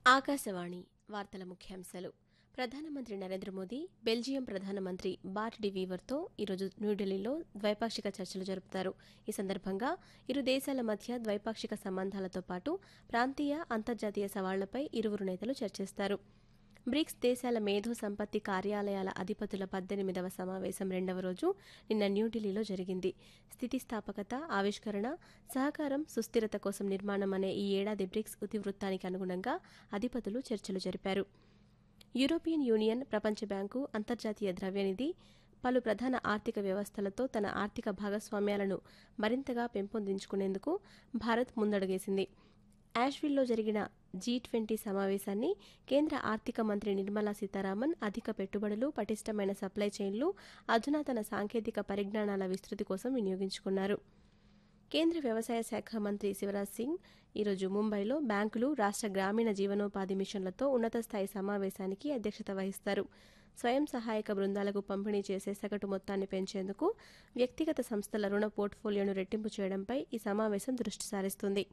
ఆకాశవాణి వార్తల ముఖ్యాంశాలు ప్రధానమంత్రి నరేంద్ర మోదీ బెల్జియం ప్రధానమంత్రి బార్ట్ డి వీవర్తో ఈరోజు న్యూఢిల్లీలో ద్వైపాక్షిక చర్చలు జరుపుతారు ఈ సందర్భంగా ఇరు దేశాల మధ్య ద్వైపాక్షిక సంబంధాలతో పాటు ప్రాంతీయ అంతర్జాతీయ సవాళ్లపై ఇరువురు నేతలు చర్చిస్తారు బ్రిక్స్ దేశాల మేధో సంపత్తి కార్యాలయాల అధిపతుల పద్దెనిమిదవ సమావేశం రెండవ రోజు నిన్న న్యూఢిల్లీలో జరిగింది స్థితిస్థాపకత ఆవిష్కరణ సహకారం సుస్థిరత కోసం నిర్మాణం అనే ఈ ఏడాది బ్రిక్స్ ఇతివృత్తానికి అనుగుణంగా అధిపతులు చర్చలు జరిపారు యూరోపియన్ యూనియన్ ప్రపంచ బ్యాంకు అంతర్జాతీయ ద్రవ్యనిధి పలు ప్రధాన ఆర్థిక వ్యవస్థలతో తన ఆర్థిక భాగస్వామ్యాలను మరింతగా పెంపొందించుకునేందుకు భారత్ ముందడుగేసింది యాష్విల్లో జరిగిన జీ ట్వంటీ సమావేశాన్ని కేంద్ర ఆర్థిక మంత్రి నిర్మలా సీతారామన్ అధిక పెట్టుబడులు పటిష్టమైన సప్లై చైన్లు అధునాతన సాంకేతిక పరిజ్ఞానాల విస్తృతి కోసం వినియోగించుకున్నారు కేంద్ర వ్యవసాయ శాఖ మంత్రి శివరాజ్ సింగ్ ఈరోజు ముంబైలో బ్యాంకులు రాష్ట్ర గ్రామీణ జీవనోపాధి మిషన్లతో ఉన్నత స్థాయి సమావేశానికి అధ్యక్షత వహిస్తారు స్వయం సహాయక బృందాలకు పంపిణీ చేసే సగటు మొత్తాన్ని పెంచేందుకు వ్యక్తిగత సంస్థల రుణ పోర్ట్ఫోలియోను రెట్టింపు చేయడంపై ఈ సమావేశం దృష్టి సారిస్తుంది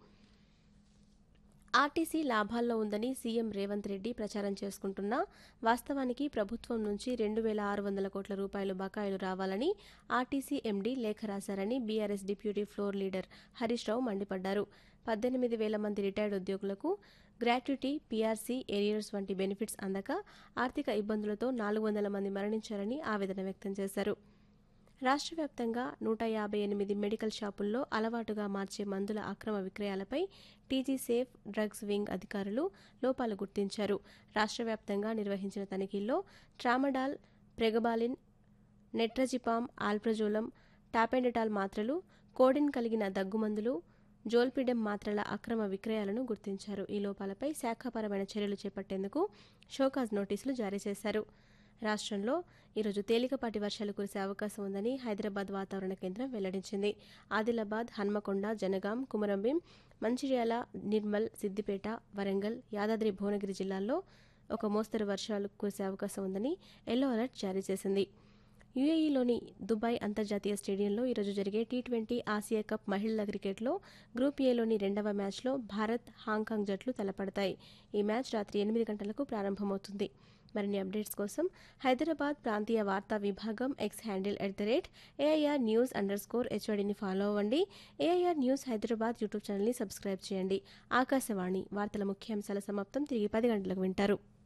ఆర్టీసీ లాభాల్లో ఉందని సీఎం రేవంత్ రెడ్డి ప్రచారం చేసుకుంటున్నా వాస్తవానికి ప్రభుత్వం నుంచి రెండు వేల ఆరు వందల కోట్ల రూపాయలు బకాయిలు రావాలని ఆర్టీసీ ఎండీ లేఖ రాశారని BRS deputy floor leader Harish Rao మండిపడ్డారు పద్దెనిమిది వేల మంది రిటైర్డ్ ఉద్యోగులకు గ్రాట్యుటీ పీఆర్సీ ఏరియర్స్ వంటి బెనిఫిట్స్ అందక ఆర్థిక ఇబ్బందులతో నాలుగు వందల మంది మరణించారని ఆవేదన వ్యక్తం చేశారు రాష్ట్ర వ్యాప్తంగా నూట యాభై ఎనిమిది మెడికల్ షాపుల్లో అలవాటుగా మార్చే మందుల అక్రమ విక్రయాలపై టీజీ సేఫ్ డ్రగ్స్ వింగ్ అధికారులు లోపాలు గుర్తించారు రాష్ట్ర వ్యాప్తంగా నిర్వహించిన తనిఖీల్లో ట్రామడాల్ ప్రెగబాలిన్ నెట్రజిపామ్ ఆల్ప్రజోలం టాపెండటాల్ మాత్రలు కోడిన్ కలిగిన దగ్గుమందులు జోల్పిడెం మాత్రల అక్రమ విక్రయాలను గుర్తించారు ఈ లోపాలపై శాఖాపరమైన చర్యలు చేపట్టేందుకు షోకాజ్ నోటీసులు జారీ చేశారు రాష్ట్రంలో ఈరోజు తేలికపాటి వర్షాలు కురిసే అవకాశం ఉందని హైదరాబాద్ వాతావరణ కేంద్రం వెల్లడించింది ఆదిలాబాద్ హన్మకొండ జనగాం కుమరంభీం మంచిర్యాల నిర్మల్ సిద్దిపేట వరంగల్ యాదాద్రి భువనగిరి జిల్లాల్లో ఒక మోస్తరు వర్షాలు కురిసే అవకాశం ఉందని ఎల్లో అలర్ట్ జారీ చేసింది యుఏఈలోని దుబాయ్ అంతర్జాతీయ స్టేడియంలో ఈరోజు జరిగే టీ ట్వంటీ ఆసియా కప్ మహిళల క్రికెట్లో గ్రూప్ ఏలోని రెండవ మ్యాచ్లో భారత్ హాంకాంగ్ జట్లు తలపడతాయి ఈ మ్యాచ్ రాత్రి ఎనిమిది గంటలకు ప్రారంభమవుతుంది మరిన్ని అప్డేట్స్ కోసం హైదరాబాద్ ప్రాంతీయ వార్తా విభాగం X handle at the rate AIR news underscore స్కోర్ హెచ్ఓడిని ఫాలో అవ్వండి ఏఐఆర్ న్యూస్ హైదరాబాద్ యూట్యూబ్ ఛానల్ని సబ్స్క్రైబ్ చేయండి ఆకాశవాణి వార్తల ముఖ్యాంశాల సమాప్తం తిరిగి పది గంటలకు వింటారు